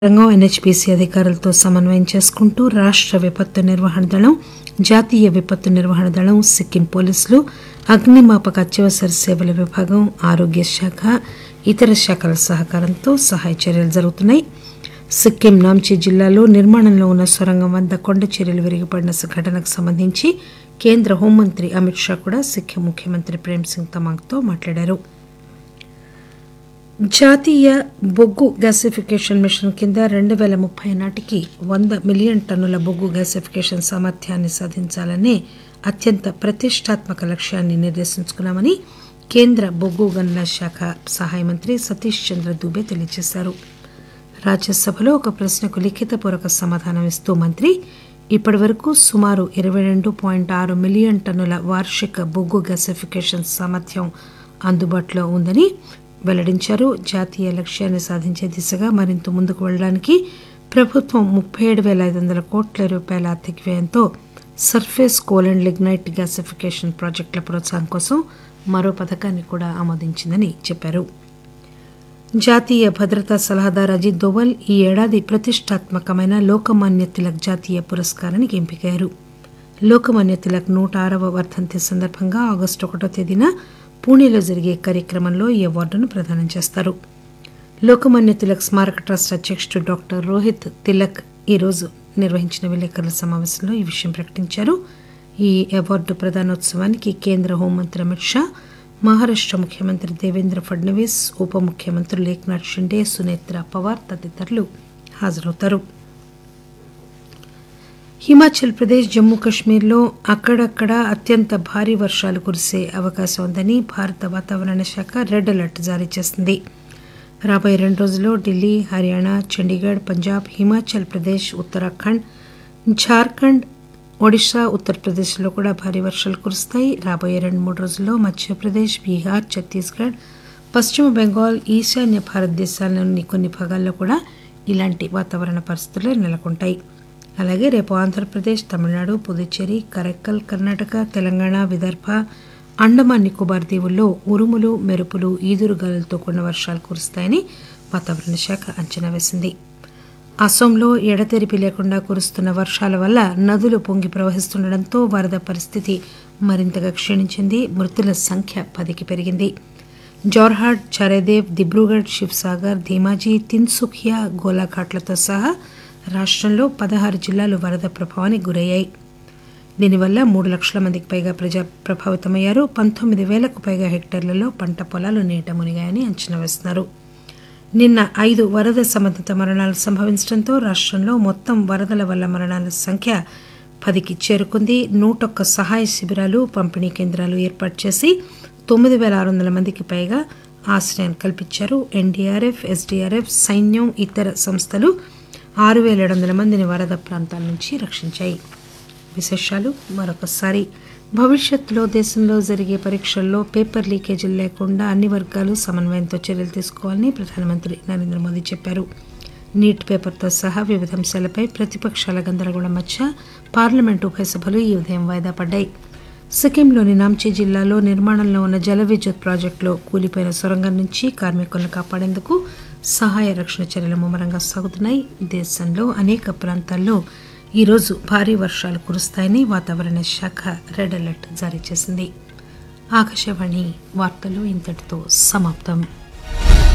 రంగం ఎన్హెచ్పీసీ అధికారులతో సమన్వయం చేసుకుంటూ రాష్ట్ర విపత్తు నిర్వహణ దళం జాతీయ విపత్తు నిర్వహణ దళం సిక్కిం పోలీసులు అగ్నిమాపక అత్యవసర సేవల విభాగం ఆరోగ్య శాఖ ఇతర శాఖల సహకారంతో సహాయ చర్యలు జరుగుతున్నాయి సిక్కిం నాంచీ జిల్లాలో నిర్మాణంలో ఉన్న సొరంగం వద్ద కొండ చర్యలు విరిగిపడిన ఘటనకు సంబంధించి కేంద్ర హోంమంత్రి అమిత్ షా కూడా సిక్కిం ముఖ్యమంత్రి ప్రేమ్ సింగ్ తమాంగ్తో మాట్లాడారు జాతీయ బొగ్గు గ్యాసిఫికేషన్ మిషన్ కింద రెండు పేల ముప్పై నాటికి వంద మిలియన్ టన్నుల బొగ్గు గ్యాసిఫికేషన్ సామర్థ్యాన్ని సాధించాలనే అత్యంత ప్రతిష్టాత్మక లక్ష్యాన్ని నిర్దేశించుకున్నామని కేంద్ర బొగ్గు గనుల శాఖ సహాయ మంత్రి సతీష్ చంద్ర దూబే తెలియజేశారు రాజ్యసభలో ఒక ప్రశ్నకు లిఖితపూర్వక సమాధానం ఇస్తూ మంత్రి ఇప్పటి వరకు సుమారు ఇరవై రెండు పాయింట్ ఆరు మిలియన్ టన్నుల వార్షిక బొగ్గు గ్యాసిఫికేషన్ సామర్థ్యం అందుబాటులో ఉందని వెల్లడించారు జాతీయ లక్ష్యాన్ని సాధించే దిశగా మరింత ముందుకు వెళ్లడానికి ప్రభుత్వం ముప్పై ఏడు పేల ఐదు వందల కోట్ల రూపాయల ఆర్థిక వ్యయంతో surface coal and lignite gasification ప్రాజెక్టుల ప్రోత్సాహం కోసం మరో పథకాన్ని కూడా ఆమోదించిందని చెప్పారు జాతీయ భద్రతా సలహాదారు అజిత్ దోవల్ ఈ ఏడాది ప్రతిష్టాత్మకమైన లోకమాన్య తిలక్ జాతీయ పురస్కారానికి ఎంపికయ్యారు లోకమాన్య తిలక్ నూట ఆరవ వర్ధంతి సందర్భంగా ఆగస్టు ఒకటో తేదీన పూణేలో జరిగే కార్యక్రమంలో ఈ అవార్డును ప్రదానం చేస్తారు లోకమాన్య తిలక్ స్మారక ట్రస్ట్ అధ్యక్షుడు డాక్టర్ రోహిత్ తిలక్ ఈరోజు నిర్వహించిన విలేకరుల సమావేశంలో ఈ విషయం ప్రకటించారు ఈ అవార్డు ప్రదానోత్సవానికి కేంద్ర హోంమంత్రి అమిత్ షా మహారాష్ట ముఖ్యమంత్రి దేవేంద్ర ఫడ్నవీస్ ఉప ముఖ్యమంత్రులు ఏక్నాథ్ షిండే సునేత్ర పవార్ తదితరులు హాజరవుతారు హిమాచల్ ప్రదేశ్ జమ్మూ కశ్మీర్లో అక్కడక్కడ అత్యంత భారీ వర్షాలు కురిసే అవకాశం ఉందని భారత వాతావరణ శాఖ రెడ్ అలర్ట్ జారీ చేసింది రాబోయే రెండు రోజుల్లో ఢిల్లీ హర్యానా చండీగఢ్ పంజాబ్ హిమాచల్ ప్రదేశ్ ఉత్తరాఖండ్ ఝార్ఖండ్ ఒడిశా ఉత్తరప్రదేశ్లో కూడా భారీ వర్షాలు కురుస్తాయి రాబోయే రెండు మూడు రోజుల్లో మధ్యప్రదేశ్ బీహార్ ఛత్తీస్గఢ్ పశ్చిమ బెంగాల్ ఈశాన్య భారతదేశాల్లోని కొన్ని భాగాల్లో కూడా ఇలాంటి వాతావరణ పరిస్థితులు నెలకొంటాయి అలాగే రేపు ఆంధ్రప్రదేశ్ తమిళనాడు పుదుచ్చేరి కరైక్కల్ కర్ణాటక తెలంగాణ విదర్భ అండమాన్ నికోబార్ దీవుల్లో ఉరుములు మెరుపులు ఈదురుగాలులతో కూడిన వర్షాలు కురుస్తాయని వాతావరణ శాఖ అంచనా వేసింది అసోంలో ఎడతెరిపి లేకుండా కురుస్తున్న వర్షాల వల్ల నదులు పొంగి ప్రవహిస్తుండటంతో వరద పరిస్థితి మరింతగా క్షీణించింది మృతుల సంఖ్య పదికి పెరిగింది జోర్హాట్ చరేదేవ్ దిబ్రూగఢ్ శివ్సాగర్ ధీమాజీ తిన్సుఖియా గోలాఘాట్లతో సహా రాష్టంలో పదహారు జిల్లాలు వరద ప్రభావానికి గురయ్యాయి దీనివల్ల మూడు లక్షల మందికి పైగా ప్రజా ప్రభావితమయ్యారు పంతొమ్మిది వేలకు పైగా హెక్టార్లలో పంట పొలాలు నీట మునిగాయని అంచనా వేస్తున్నారు నిన్న ఐదు వరద సంబంధిత మరణాలు సంభవించడంతో రాష్టంలో మొత్తం వరదల వల్ల మరణాల సంఖ్య పదికి చేరుకుంది నూటొక్క సహాయ శిబిరాలు పంపిణీ కేంద్రాలు ఏర్పాటు చేసి తొమ్మిది వేల ఆరు వందల మందికి పైగా ఆశ్రయం కల్పించారు ఎన్డీఆర్ఎఫ్ ఎస్డీఆర్ఎఫ్ సైన్యం ఇతర సంస్థలు ఆరు వేల ఏడు వందల మందిని వరద ప్రాంతాల నుంచి రక్షించాయి విశేషాలు మరొకసారి భవిష్యత్తులో దేశంలో జరిగే పరీక్షల్లో పేపర్ లీకేజీలు లేకుండా అన్ని వర్గాలు సమన్వయంతో చర్యలు తీసుకోవాలని ప్రధానమంత్రి నరేంద్ర మోదీ చెప్పారు నీట్ పేపర్తో సహా వివిధ అంశాలపై ప్రతిపక్షాల గందరగోళం మధ్య పార్లమెంటు ఉభయ సభలు ఈ ఉదయం వాయిదా పడ్డాయి సిక్కింలోని నాంచీ జిల్లాలో నిర్మాణంలో ఉన్న జల విద్యుత్ ప్రాజెక్టులో కూలిపోయిన సొరంగం నుంచి కార్మికులను కాపాడేందుకు సహాయ రక్షణ చర్యలు ముమ్మరంగా సాగుతున్నాయి దేశంలో అనేక ప్రాంతాల్లో ఈరోజు భారీ వర్షాలు కురుస్తాయని వాతావరణ శాఖ రెడ్ అలర్ట్ జారీ చేసింది ఆకాశవాణి వార్తలు ఇంతటితో సమాప్తం